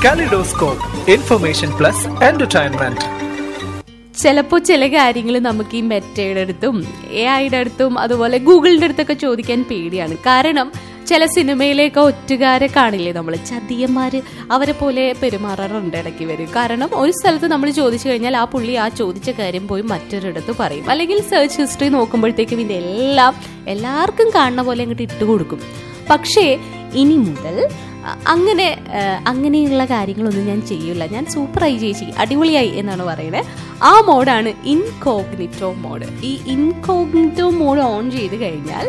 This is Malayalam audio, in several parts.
കലിഡോസ്കോപ്പ് ഇൻഫർമേഷൻ പ്ലസ് എന്റർടൈൻമെന്റ് ചിലപ്പോൾ ചില കാര്യങ്ങൾ നമുക്ക് ഈ മെറ്റയുടെ അടുത്തും എ ഐയുടെ അടുത്തും അതുപോലെ ഗൂഗിളിന്റെ അടുത്തൊക്കെ ചോദിക്കാൻ പേടിയാണ് കാരണം ചില സിനിമയിലേക്ക് ഒറ്റുകാരെ കാണില്ലേ നമ്മൾ ചതിയന്മാര് അവരെ പോലെ പെരുമാറാറുണ്ട് ഇടയ്ക്ക് വരും കാരണം ഒരു സ്ഥലത്ത് നമ്മൾ ചോദിച്ചു കഴിഞ്ഞാൽ ആ പുള്ളി ആ ചോദിച്ച കാര്യം പോയി മറ്റൊരിടത്ത് പറയും അല്ലെങ്കിൽ സെർച്ച് ഹിസ്റ്ററി നോക്കുമ്പോഴത്തേക്കും ഇതിന്റെ എല്ലാം എല്ലാവർക്കും കാണുന്ന പോലെ അങ്ങോട്ട് ഇട്ട് കൊടുക്കും പക്ഷേ ഇനി മുതൽ അ- അങ്ങനെ ആ, അങ്ങനെയുള്ള കാര്യങ്ങളൊന്നും ഞാൻ ചെയ്യില്ല ഞാൻ സൂപ്പറായി ചേച്ചി അടിപൊളിയായി എന്നാണ് പറയുന്നത് ആ മോഡാണ് ഇൻകോഗ്നിറ്റോ മോഡ് ഈ ഇൻകോഗ്നിറ്റോ മോഡ് ഓൺ ചെയ്ത് കഴിഞ്ഞാൽ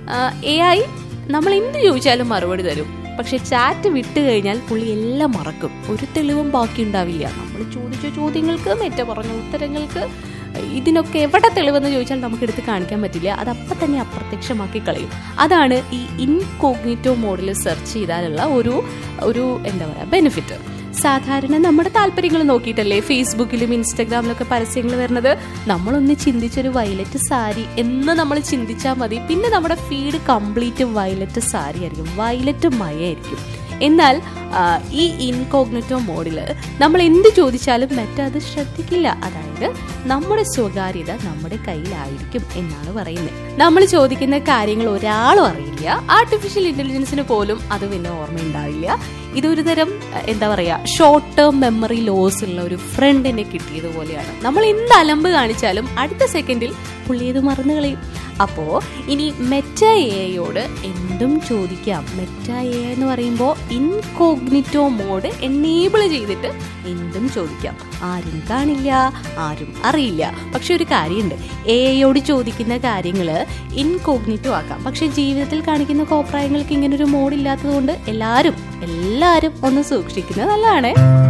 എ ഐ നമ്മൾ എന്ത് ചോദിച്ചാലും മറുപടി തരും പക്ഷെ ചാറ്റ് വിട്ട് കഴിഞ്ഞാൽ പുള്ളി എല്ലാം മറക്കും ഒരു തെളിവും ബാക്കി ഉണ്ടാവില്ല നമ്മൾ ചോദിച്ച ചോദ്യങ്ങൾക്ക് മെറ്റ പറഞ്ഞ ഉത്തരങ്ങൾക്ക് ഇതിനൊക്കെ എവിടെ തെളിവെന്ന് ചോദിച്ചാൽ നമുക്ക് എടുത്ത് കാണിക്കാൻ പറ്റില്ല അത് അപ്പം തന്നെ അപ്രത്യക്ഷമാക്കി കളയും അതാണ് ഈ ഇൻകോഗ്നിറ്റോ മോഡിൽ സെർച്ച് ചെയ്താലുള്ള ഒരു ഒരു എന്താ പറയുക ബെനിഫിറ്റ് സാധാരണ നമ്മുടെ താല്പര്യങ്ങൾ നോക്കിയിട്ടല്ലേ ഫേസ്ബുക്കിലും ഇൻസ്റ്റാഗ്രാമിലൊക്കെ പരസ്യങ്ങൾ വരുന്നത് നമ്മളൊന്ന് ചിന്തിച്ചൊരു വയലറ്റ് സാരി എന്ന് നമ്മൾ ചിന്തിച്ചാൽ മതി പിന്നെ നമ്മുടെ ഫീഡ് കംപ്ലീറ്റ് വയലറ്റ് സാരി ആയിരിക്കും വയലറ്റ് മയായിരിക്കും എന്നാൽ ആ, ഈ ഇൻകോഗ്നറ്റോ മോഡിൽ നമ്മൾ എന്ത് ചോദിച്ചാലും മെറ്റ അത് ശ്രദ്ധിക്കില്ല അതായത് നമ്മുടെ സ്വകാര്യത നമ്മുടെ കയ്യിലായിരിക്കും എന്നാണ് പറയുന്നത് നമ്മൾ ചോദിക്കുന്ന കാര്യങ്ങൾ ഒരാളും അറിയില്ല ആർട്ടിഫിഷ്യൽ ഇന്റലിജൻസിന് പോലും അത് പിന്നെ ഓർമ്മയുണ്ടാവില്ല ഇതൊരു തരം അഹ്, എന്താ പറയാ ഷോർട്ട് ടേം മെമ്മറി ലോസ് ഉള്ള ഒരു ഫ്രണ്ടിനെ കിട്ടിയതുപോലെയാണ് നമ്മൾ എന്ത് അലമ്പ് കാണിച്ചാലും അടുത്ത സെക്കൻഡിൽ പുള്ളി ഇത് മറന്നു കളയും അപ്പോ ഇനി മെറ്റ എയോട് എന്തും ചോദിക്കാം മെറ്റ എ എന്ന് പറയുമ്പോൾ ഇൻകോഗ്നിറ്റോ മോഡ് എനേബിൾ ചെയ്തിട്ട് എന്തും ചോദിക്കാം ആരും കാണില്ല ആരും അറിയില്ല പക്ഷെ ഒരു കാര്യമുണ്ട് എയോട് ചോദിക്കുന്ന കാര്യങ്ങൾ ഇൻകോഗ്നിറ്റോ ആക്കാം പക്ഷെ ജീവിതത്തിൽ കാണിക്കുന്ന കോപ്രായങ്ങൾക്ക് ഇങ്ങനെ ഒരു മോഡ് ഇല്ലാത്തത് കൊണ്ട് എല്ലാവരും എല്ലാവരും ഒന്ന് സൂക്ഷിക്കുന്നത് നല്ലതാണ്